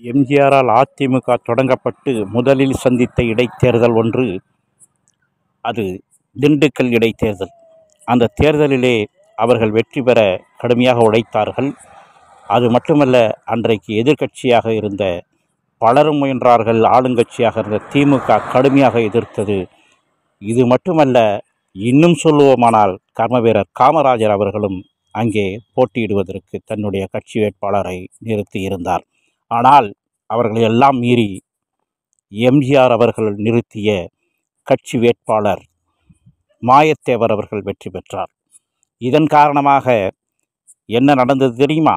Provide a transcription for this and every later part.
எம்ஜிஆரால் அதிமுக தொடங்கப்பட்டு முதலில் சந்தித்த இடைத்தேர்தல் ஒன்று அது திண்டுக்கல் இடைத்தேர்தல் அந்த தேர்தலிலே அவர்கள் வெற்றி பெற கடுமையாக உழைத்தார்கள் அது மட்டுமல்ல அன்றைக்கு எதிர்க்கட்சியாக இருந்த பலரும் முயன்றார்கள் ஆளுங்கட்சியாக இருந்த திமுக கடுமையாக எதிர்த்தது இது மட்டுமல்ல இன்னும் சொல்லுவோமானால் கர்மவீரர் காமராஜர் அவர்களும் அங்கே போட்டியிடுவதற்கு தன்னுடைய கட்சி வேட்பாளரை நிறுத்தியிருந்தார் ஆனால் அவர்களை எல்லாம் மீறி எம்ஜிஆர் அவர்கள் நிறுத்திய கட்சி வேட்பாளர் மாயத்தேவர் அவர்கள் வெற்றி பெற்றார் இதன் காரணமாக என்ன நடந்தது தெரியுமா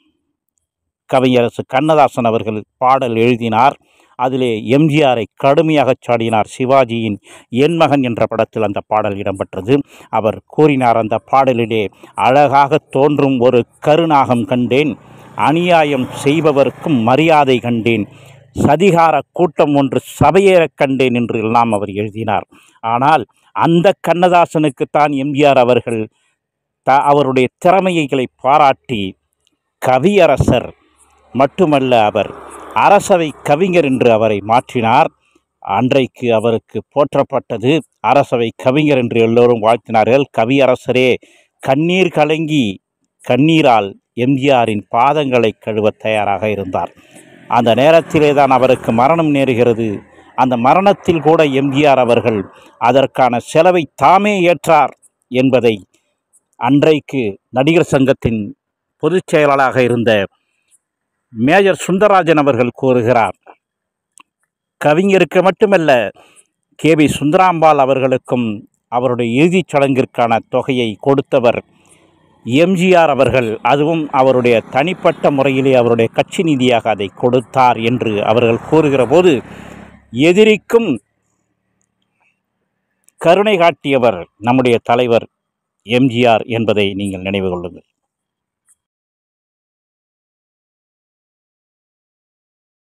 கவிஞரசு கண்ணதாசன் அவர்கள் பாடல் எழுதினார் அதிலே எம்ஜிஆரை கடுமையாக சாடினார் சிவாஜியின் என் மகன் என்ற படத்தில் அந்த பாடல் இடம்பெற்றது அவர் கூறினார் அந்த பாடலிலே அழகாக தோன்றும் ஒரு கருநாகம் கண்டேன் அநியாயம் செய்பவர்க்கும் மரியாதை கண்டேன் சதிகார கூட்டம் ஒன்று சபையேறக் கண்டேன் என்று எல்லாம் அவர் எழுதினார் ஆனால் அந்த கண்ணதாசனுக்குத்தான் எம்ஜிஆர் அவர்கள் த அவருடைய திறமைகளை பாராட்டி கவியரசர் மட்டுமல்ல அவர் அரசவை கவிஞர் என்று அவரை மாற்றினார் அன்றைக்கு அவருக்கு போற்றப்பட்டது அரசவை கவிஞர் என்று எல்லோரும் வாழ்த்தினார்கள் கவியரசரே கண்ணீர் கலங்கி கண்ணீரால் எம்ஜிஆரின் பாதங்களை கழுவ தயாராக இருந்தார் அந்த நேரத்திலே தான் அவருக்கு மரணம் நேருகிறது அந்த மரணத்தில் கூட எம்ஜிஆர் அவர்கள் அதற்கான செலவை தாமே ஏற்றார் என்பதை அன்றைக்கு நடிகர் சங்கத்தின் பொதுச் செயலாளராக இருந்த மேஜர் சுந்தரராஜன் அவர்கள் கூறுகிறார் கவிஞருக்கு மட்டுமல்ல கே வி சுந்தராம்பாள் அவர்களுக்கும் அவருடைய இறுதிச் சடங்கிற்கான தொகையை கொடுத்தவர் எம்ஜிஆர் அவர்கள் அதுவும் அவருடைய தனிப்பட்ட முறையிலே அவருடைய கட்சி நிதியாக அதை கொடுத்தார் என்று அவர்கள் கூறுகிற போது எதிரிக்கும் கருணை காட்டியவர் நம்முடைய தலைவர் எம்ஜிஆர் என்பதை நீங்கள் நினைவு கொள்ளுங்கள்